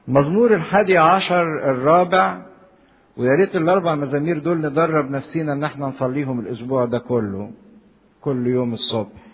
مزمور الحادي عشر الرابع ويا ريت الاربع مزامير دول ندرب نفسينا ان احنا نصليهم الاسبوع ده كله كل يوم الصبح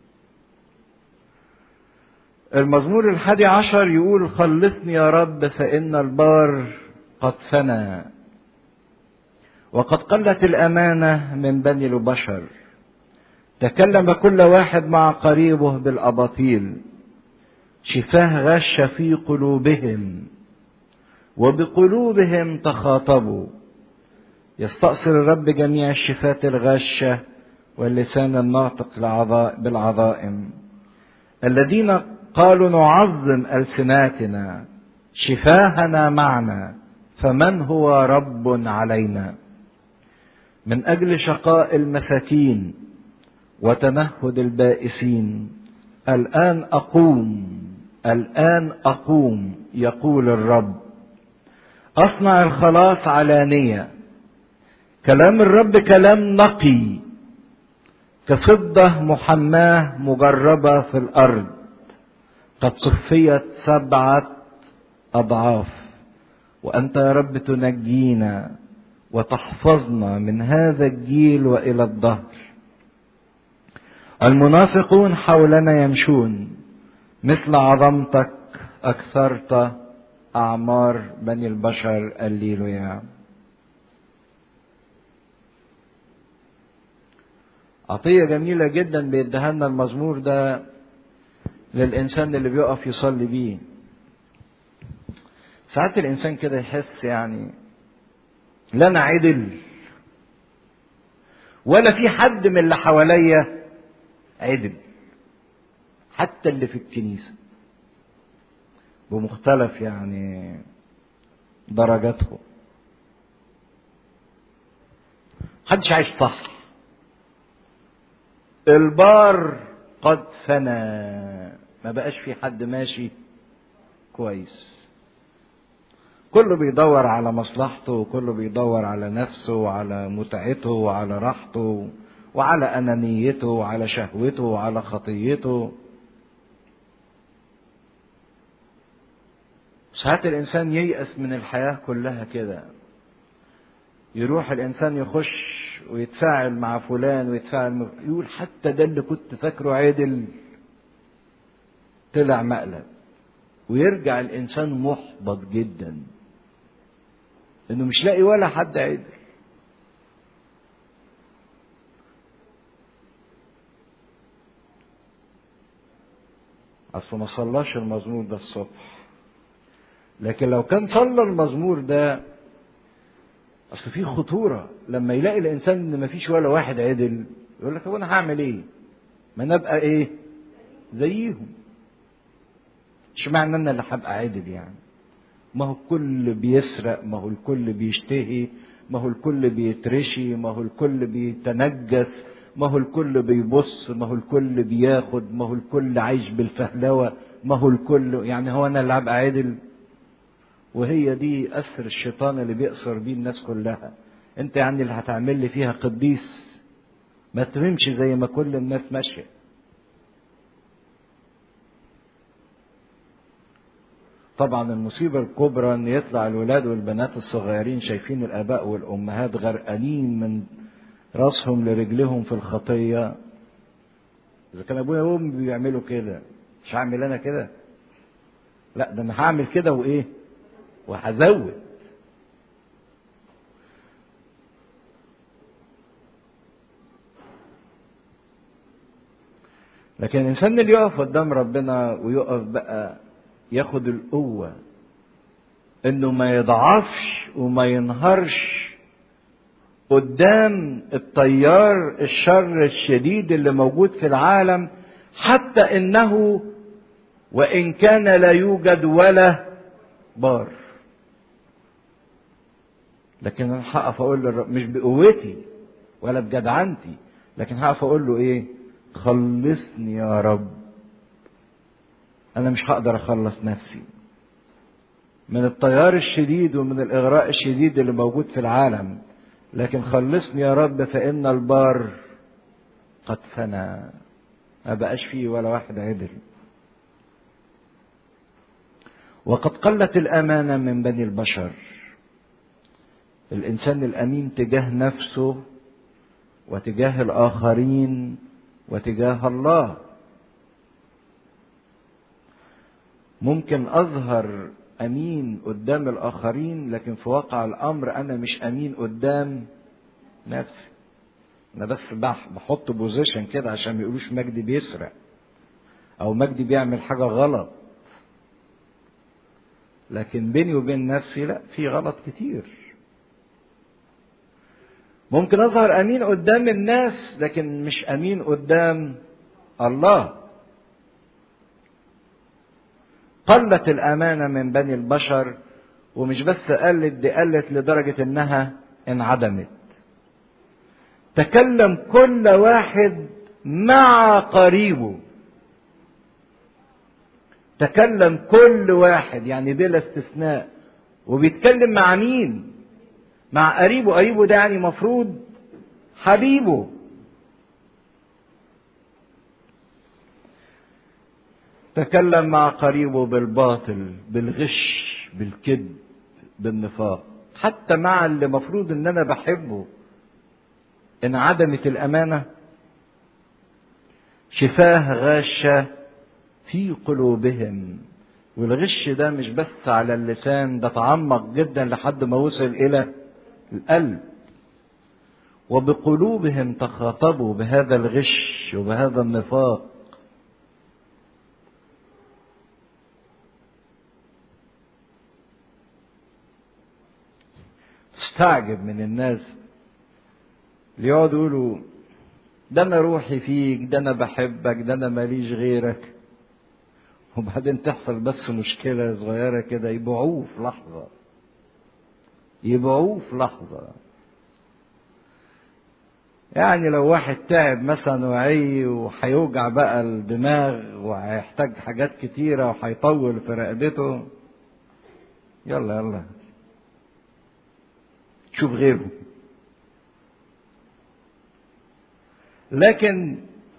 المزمور الحادي عشر يقول خلصني يا رب فإن البار قد فنى وقد قلت الأمانة من بني البشر تكلم كل واحد مع قريبه بالأباطيل شفاه غش في قلوبهم وبقلوبهم تخاطبوا يستأصل الرب جميع الشفات الغشة واللسان الناطق بالعظائم الذين قالوا نعظم ألسناتنا شفاهنا معنا فمن هو رب علينا من أجل شقاء المساكين وتنهد البائسين الآن أقوم الآن أقوم يقول الرب أصنع الخلاص علانية كلام الرب كلام نقي كفضة محماة مجربة في الأرض قد صفيت سبعة أضعاف وأنت يا رب تنجينا وتحفظنا من هذا الجيل وإلى الدهر المنافقون حولنا يمشون مثل عظمتك أكثرت أعمار بني البشر الليلويا عطية جميلة جدا بيديها لنا المزمور ده للإنسان اللي بيقف يصلي بيه ساعات الإنسان كده يحس يعني لا أنا عدل ولا في حد من اللي حواليا عدل حتى اللي في الكنيسة بمختلف يعني درجاتهم محدش عايش صح البار قد فنى ما بقاش في حد ماشي كويس كله بيدور على مصلحته وكله بيدور على نفسه وعلى متعته وعلى راحته وعلى أنانيته وعلى شهوته وعلى خطيته ساعات الإنسان ييأس من الحياة كلها كده يروح الإنسان يخش ويتفاعل مع فلان ويتفاعل يقول حتى ده اللي كنت فاكره عدل طلع مقلب ويرجع الإنسان محبط جدا إنه مش لاقي ولا حد عدل أصل ما صلاش المزمور ده الصبح لكن لو كان صلى المزمور ده اصل في خطوره لما يلاقي الانسان ان مفيش ولا واحد عدل يقول لك هو انا هعمل ايه ما انا ابقى ايه زيهم اشمعنى انا اللي هبقى عدل يعني ما هو الكل بيسرق ما هو الكل بيشتهي ما هو الكل بيترشي ما هو الكل بيتنجس ما هو الكل بيبص ما هو الكل بياخد ما هو الكل عايش بالفهلوه ما هو الكل يعني هو انا اللي هبقى عدل وهي دي أثر الشيطان اللي بيأثر بيه الناس كلها انت يعني اللي هتعمل لي فيها قديس ما تمشي زي ما كل الناس ماشية طبعا المصيبة الكبرى ان يطلع الولاد والبنات الصغيرين شايفين الاباء والامهات غرقانين من راسهم لرجلهم في الخطية اذا كان ابويا وامي بيعملوا كده مش هعمل انا كده لا ده انا هعمل كده وايه وهزود لكن الانسان اللي يقف قدام ربنا ويقف بقى ياخد القوه انه ما يضعفش وما ينهارش قدام التيار الشر الشديد اللي موجود في العالم حتى انه وان كان لا يوجد ولا بار لكن انا هقف اقول للرب مش بقوتي ولا بجدعنتي لكن هقف اقول له ايه خلصني يا رب انا مش هقدر اخلص نفسي من التيار الشديد ومن الاغراء الشديد اللي موجود في العالم لكن خلصني يا رب فان البار قد فنى ما بقاش فيه ولا واحد عدل وقد قلت الامانه من بني البشر الانسان الامين تجاه نفسه وتجاه الاخرين وتجاه الله ممكن اظهر امين قدام الاخرين لكن في واقع الامر انا مش امين قدام نفسي انا بس بحط بوزيشن كده عشان ما يقولوش مجدي بيسرق او مجدي بيعمل حاجه غلط لكن بيني وبين نفسي لا في غلط كتير ممكن اظهر امين قدام الناس لكن مش امين قدام الله قلت الامانه من بني البشر ومش بس قلت دي قلت لدرجه انها انعدمت تكلم كل واحد مع قريبه تكلم كل واحد يعني بلا استثناء وبيتكلم مع مين مع قريبه قريبه ده يعني مفروض حبيبه تكلم مع قريبه بالباطل بالغش بالكذب بالنفاق حتى مع اللي مفروض ان انا بحبه انعدمت الامانه شفاه غاشه في قلوبهم والغش ده مش بس على اللسان ده تعمق جدا لحد ما وصل الى القلب وبقلوبهم تخاطبوا بهذا الغش وبهذا النفاق استعجب من الناس اللي يقعدوا يقولوا ده انا روحي فيك ده انا بحبك ده انا ماليش غيرك وبعدين تحصل بس مشكلة صغيرة كده يبيعوه في لحظة يبيعوه في لحظة يعني لو واحد تعب مثلا وعي وهيوجع بقى الدماغ وهيحتاج حاجات كتيرة وهيطول في رقبته يلا يلا شوف غيره لكن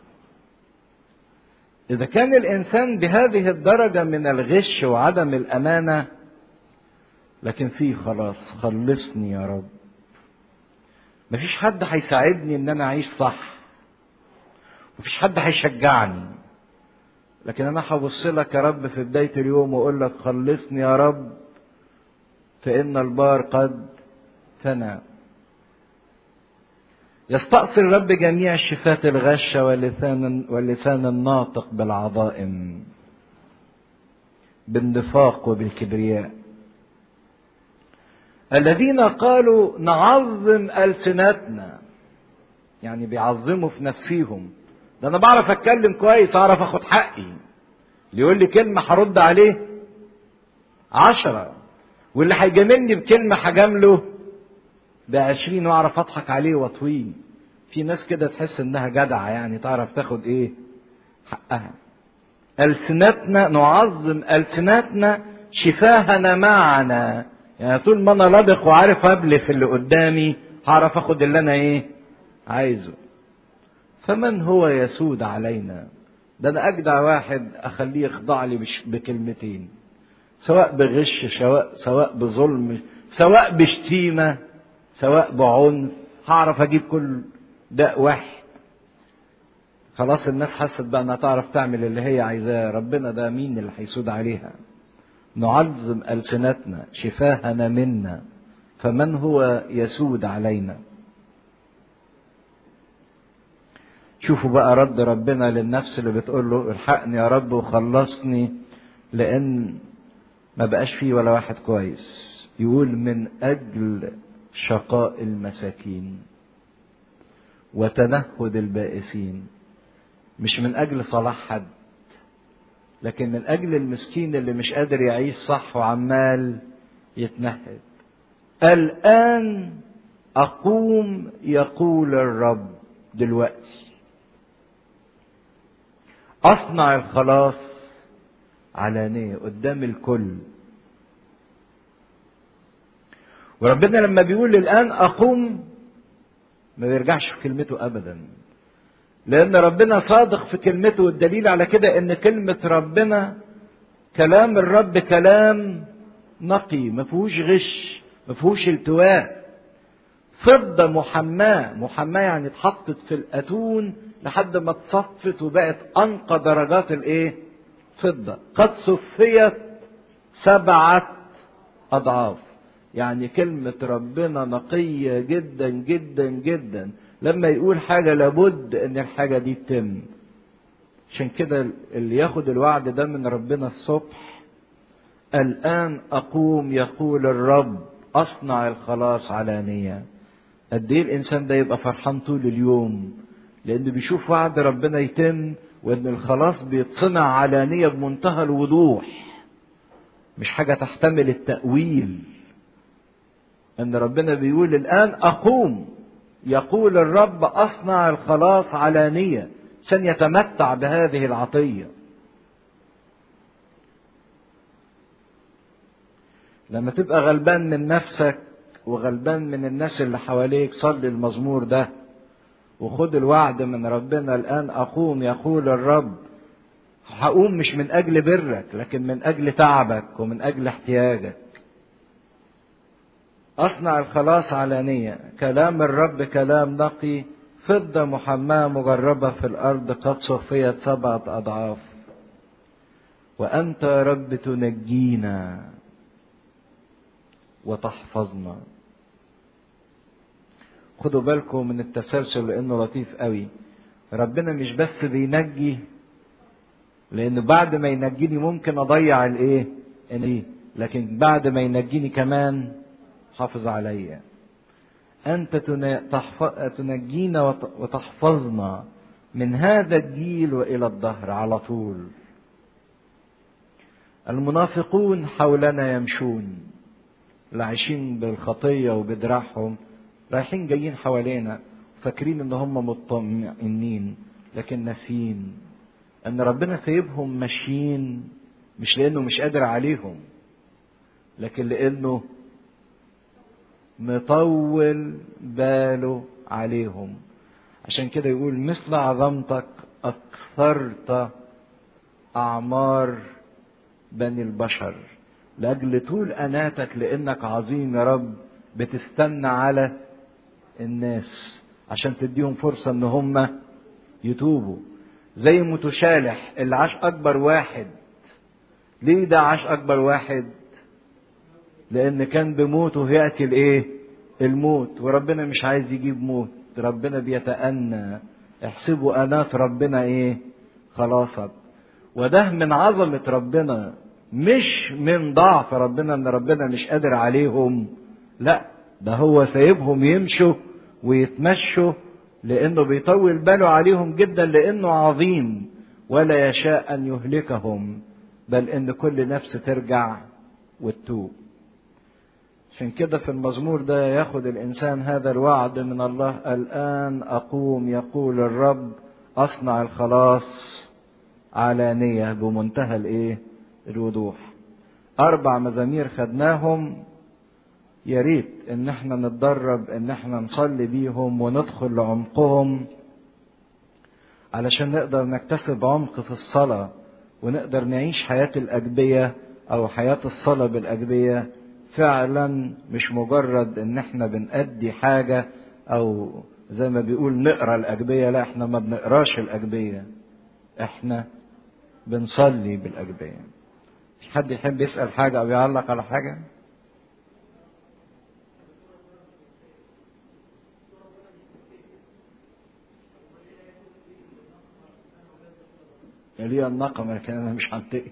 إذا كان الإنسان بهذه الدرجة من الغش وعدم الأمانة لكن فيه خلاص خلصني يا رب مفيش حد هيساعدني إن أنا أعيش صح مفيش حد هيشجعني لكن أنا هبص لك يا رب في بداية اليوم وأقول لك خلصني يا رب فإن البار قد فنى يستأصل الرب جميع الشفات الغشة واللسان واللسان الناطق بالعظائم بالنفاق وبالكبرياء الذين قالوا نعظم ألسنتنا يعني بيعظموا في نفسيهم ده أنا بعرف أتكلم كويس أعرف أخد حقي اللي يقول لي كلمة هرد عليه عشرة واللي هيجاملني بكلمة هجامله بعشرين واعرف اضحك عليه واطويه في ناس كده تحس انها جدعة يعني تعرف تاخد ايه حقها ألسنتنا نعظم ألسنتنا شفاهنا معنا يعني طول ما انا لبق وعارف ابلف اللي قدامي هعرف اخد اللي انا ايه عايزه فمن هو يسود علينا ده انا اجدع واحد اخليه يخضع لي بكلمتين سواء بغش سواء سواء بظلم سواء بشتيمه سواء بعنف هعرف اجيب كل داء واحد خلاص الناس حست بقى انها تعرف تعمل اللي هي عايزاه ربنا ده مين اللي هيسود عليها نعظم ألسنتنا شفاهنا منا فمن هو يسود علينا شوفوا بقى رد ربنا للنفس اللي بتقول له الحقني يا رب وخلصني لان ما بقاش فيه ولا واحد كويس يقول من اجل شقاء المساكين وتنهد البائسين مش من اجل صلاح حد لكن من اجل المسكين اللي مش قادر يعيش صح وعمال يتنهد الان اقوم يقول الرب دلوقتي اصنع الخلاص علانيه قدام الكل وربنا لما بيقول الآن أقوم ما بيرجعش في كلمته أبدا لأن ربنا صادق في كلمته والدليل على كده إن كلمة ربنا كلام الرب كلام نقي ما فيهوش غش ما فيهوش التواء فضة محماة محماة يعني اتحطت في الأتون لحد ما اتصفت وبقت أنقى درجات الإيه؟ فضة قد صفيت سبعة أضعاف يعني كلمة ربنا نقية جدا جدا جدا لما يقول حاجة لابد إن الحاجة دي تتم عشان كده اللي ياخد الوعد ده من ربنا الصبح الآن أقوم يقول الرب أصنع الخلاص علانية قد إيه الإنسان ده يبقى فرحان طول اليوم لأنه بيشوف وعد ربنا يتم وإن الخلاص بيتصنع علانية بمنتهى الوضوح مش حاجة تحتمل التأويل ان ربنا بيقول الان اقوم يقول الرب اصنع الخلاص علانية عشان يتمتع بهذه العطية لما تبقى غلبان من نفسك وغلبان من الناس اللي حواليك صلي المزمور ده وخد الوعد من ربنا الآن أقوم يقول الرب هقوم مش من أجل برك لكن من أجل تعبك ومن أجل احتياجك أصنع الخلاص علانية كلام الرب كلام نقي فضة محماة مجربة في الأرض قد صفيت سبعة أضعاف وأنت يا رب تنجينا وتحفظنا خدوا بالكم من التسلسل لأنه لطيف قوي ربنا مش بس بينجي لأن بعد ما ينجيني ممكن أضيع الإيه؟ الإيه؟ لكن بعد ما ينجيني كمان حافظ عليا أنت تنجينا وتحفظنا من هذا الجيل وإلى الدهر على طول المنافقون حولنا يمشون اللي عايشين بالخطية وبدراعهم رايحين جايين حوالينا فاكرين ان هم مطمئنين لكن ناسين ان ربنا سايبهم ماشيين مش لانه مش قادر عليهم لكن لانه مطول باله عليهم عشان كده يقول مثل عظمتك أكثرت أعمار بني البشر لأجل طول أناتك لأنك عظيم يا رب بتستنى على الناس عشان تديهم فرصة إن هم يتوبوا زي متشالح اللي عاش أكبر واحد ليه ده عاش أكبر واحد لان كان بموته ياتي الايه الموت وربنا مش عايز يجيب موت ربنا بيتأنى احسبوا انات ربنا ايه خلاصك وده من عظمة ربنا مش من ضعف ربنا ان ربنا مش قادر عليهم لا ده هو سايبهم يمشوا ويتمشوا لانه بيطول باله عليهم جدا لانه عظيم ولا يشاء ان يهلكهم بل ان كل نفس ترجع وتتوب عشان كده في المزمور ده ياخد الإنسان هذا الوعد من الله الآن أقوم يقول الرب أصنع الخلاص علانية بمنتهى الإيه؟ الوضوح. أربع مزامير خدناهم يا ريت إن إحنا نتدرب إن إحنا نصلي بيهم وندخل لعمقهم علشان نقدر نكتسب عمق في الصلاة ونقدر نعيش حياة الأجبية أو حياة الصلاة بالأجبية فعلا مش مجرد ان احنا بنأدي حاجة او زي ما بيقول نقرا الأجبية لا احنا ما بنقراش الأجبية احنا بنصلي بالأجبية مش حد يحب يسأل حاجة او يعلق على حاجة ليه النقمة لكن انا مش هنتقي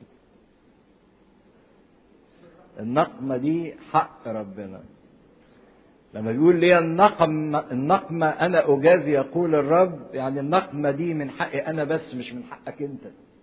النقمة دي حق ربنا لما بيقول لي النقم النقمة أنا أجازي يقول الرب يعني النقمة دي من حقي أنا بس مش من حقك أنت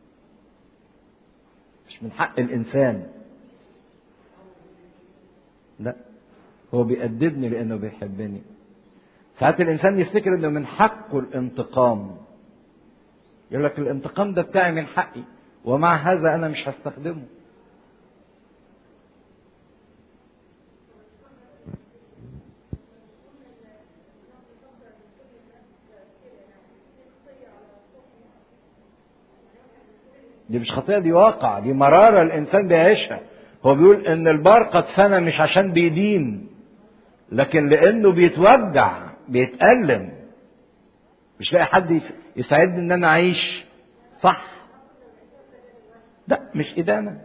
مش من حق الإنسان لا هو بيأدبني لأنه بيحبني ساعات الإنسان يفتكر إنه من حقه الانتقام يقول لك الانتقام ده بتاعي من حقي ومع هذا أنا مش هستخدمه دي مش خطية دي واقع دي مرارة الإنسان بيعيشها هو بيقول إن البار قد فنى مش عشان بيدين لكن لأنه بيتوجع بيتألم مش لاقي حد يساعدني إن أنا أعيش صح لا مش إدانة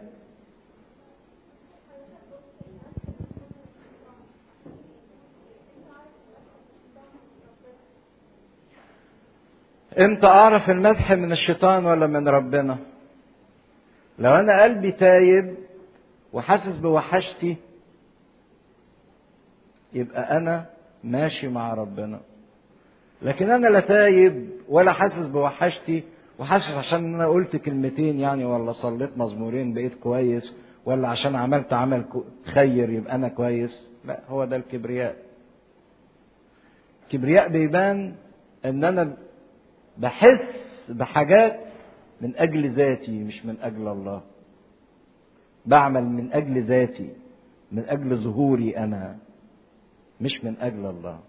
امتى اعرف المدح من الشيطان ولا من ربنا لو انا قلبي تايب وحاسس بوحشتي يبقى انا ماشي مع ربنا لكن انا لا تايب ولا حاسس بوحشتي وحاسس عشان انا قلت كلمتين يعني ولا صليت مزمورين بقيت كويس ولا عشان عملت عمل خير يبقى انا كويس لا هو ده الكبرياء الكبرياء بيبان ان انا بحس بحاجات من اجل ذاتي مش من اجل الله بعمل من اجل ذاتي من اجل ظهوري انا مش من اجل الله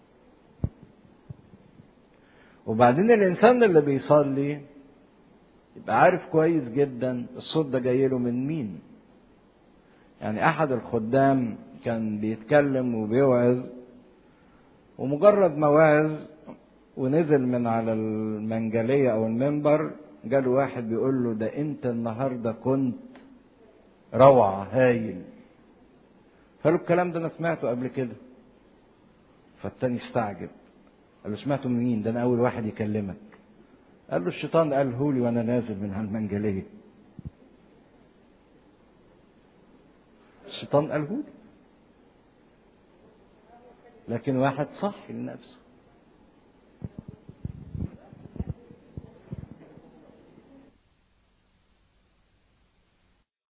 وبعدين الانسان اللي بيصلي يبقى عارف كويس جدا الصوت ده جاي له من مين يعني احد الخدام كان بيتكلم وبيوعظ ومجرد ما وعظ ونزل من على المنجلية أو المنبر جاله واحد بيقول له ده أنت النهاردة كنت روعة هايل فقال له الكلام ده أنا سمعته قبل كده فالتاني استعجب قال له سمعته من مين ده أنا أول واحد يكلمك قال له الشيطان قاله لي وأنا نازل من هالمنجلية الشيطان قاله لي لكن واحد صح لنفسه